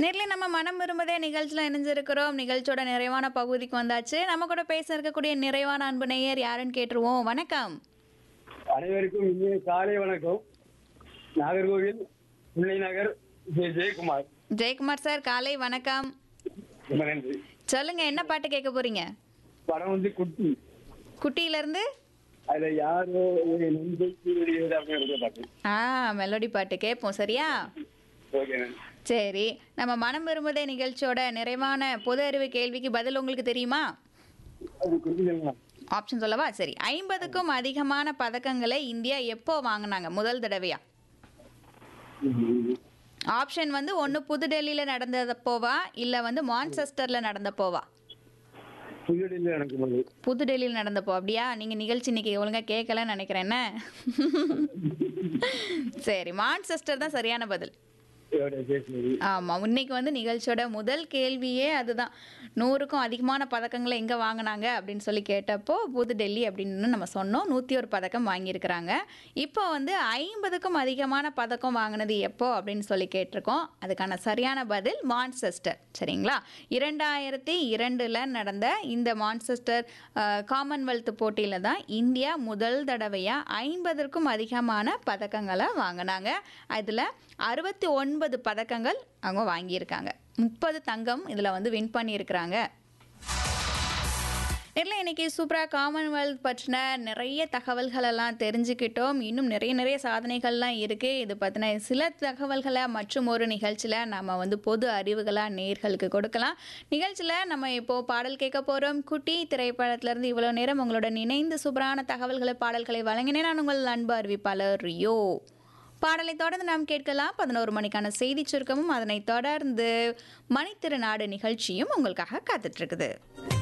நேர்ல நம்ம மனம் விரும்பதே நிகழ்ச்சியில் இணைஞ்சிருக்கிறோம் நிகழ்ச்சியோட நிறைவான பகுதிக்கு வந்தாச்சு நம்ம கூட பேச இருக்கக்கூடிய நிறைவான அன்பு நேயர் யாருன்னு கேட்டுருவோம் வணக்கம் அனைவருக்கும் இனிய காலை வணக்கம் நாகர்கோவில் முல்லை நகர் ஜெய- ஜெயக்குமார் ஜெயக்குமார் சார் காலை வணக்கம் ரொம்ப நன்றி சொல்லுங்க என்ன பாட்டு கேட்க போறீங்க படம் வந்து குட்டி குட்டியில இருந்து அதுல யாரோ ஒரு நம்பிக்கை வெளியேறு அப்படின்னு பாட்டு ஆ மெலோடி பாட்டு கேட்போம் சரியா ஓகே நன்றி சரி நம்ம மனம் விரும்புதே நிகழ்ச்சியோட நிறைவான பொது அறிவு கேள்விக்கு பதில் உங்களுக்கு தெரியுமா அது குட்டி சொல்லலாம் ஆப்ஷன் சொல்லவா சரி ஐம்பதுக்கும் அதிகமான பதக்கங்களை இந்தியா எப்போ வாங்கினாங்க முதல் தடவையா ஆப்ஷன் வந்து ஒன்று புதுடெல்லியில் நடந்ததப்போவா இல்லை வந்து மான்செஸ்டரில் நடந்தப்போவா புதுடில்லியில் நடக்கும்போது புதுடெல்லியில் நடந்தப்போ அப்படியா நீங்கள் நிகழ்ச்சி இன்னைக்கு ஒழுங்காக கேட்கலன்னு நினைக்கிறேன் என்ன சரி மான்செஸ்டர் தான் சரியான பதில் இதோட பேசுனது ஆமாம் இன்னைக்கு வந்து நிகழ்ச்சியோட முதல் கேள்வியே அதுதான் நூறுக்கும் அதிகமான பதக்கங்களை எங்கே வாங்கினாங்க அப்படின்னு சொல்லி கேட்டப்போ புது டெல்லி அப்படின்னு நம்ம சொன்னோம் நூற்றி ஒரு பதக்கம் வாங்கியிருக்கிறாங்க இப்போ வந்து ஐம்பதுக்கும் அதிகமான பதக்கம் வாங்கினது எப்போ அப்படின்னு சொல்லி கேட்டிருக்கோம் அதுக்கான சரியான பதில் மான்செஸ்டர் சரிங்களா இரண்டாயிரத்தி இரண்டில் நடந்த இந்த மான்செஸ்டர் அஹ், காமன்வெல்த் போட்டியில் தான் இந்தியா முதல் தடவையாக ஐம்பதற்கும் அதிகமான பதக்கங்களை வாங்கினாங்க அதில் அறுபத்தி ஒன்பது பதக்கங்கள் அவங்க வாங்கியிருக்காங்க முப்பது தங்கம் இதில் வந்து வின் பண்ணியிருக்கிறாங்க இல்லை இன்னைக்கு சூப்பராக காமன்வெல்த் பற்றின நிறைய தகவல்கள் எல்லாம் தெரிஞ்சுக்கிட்டோம் இன்னும் நிறைய நிறைய சாதனைகள்லாம் இருக்குது இது பற்றின சில தகவல்களை மற்றும் ஒரு நிகழ்ச்சியில் நம்ம வந்து பொது அறிவுகளாக நேர்களுக்கு கொடுக்கலாம் நிகழ்ச்சியில் நம்ம இப்போது பாடல் கேட்க போகிறோம் குட்டி திரைப்படத்திலேருந்து இவ்வளோ நேரம் உங்களுடன் இணைந்து சூப்பரான தகவல்களை பாடல்களை வழங்கினேன் நான் உங்கள் அன்பு அறிவிப்பாளர் ரியோ பாடலை தொடர்ந்து நாம் கேட்கலாம் பதினோரு மணிக்கான செய்தி சுருக்கமும் அதனைத் தொடர்ந்து மணித்திருநாடு நிகழ்ச்சியும் உங்களுக்காக காத்துட்ருக்குது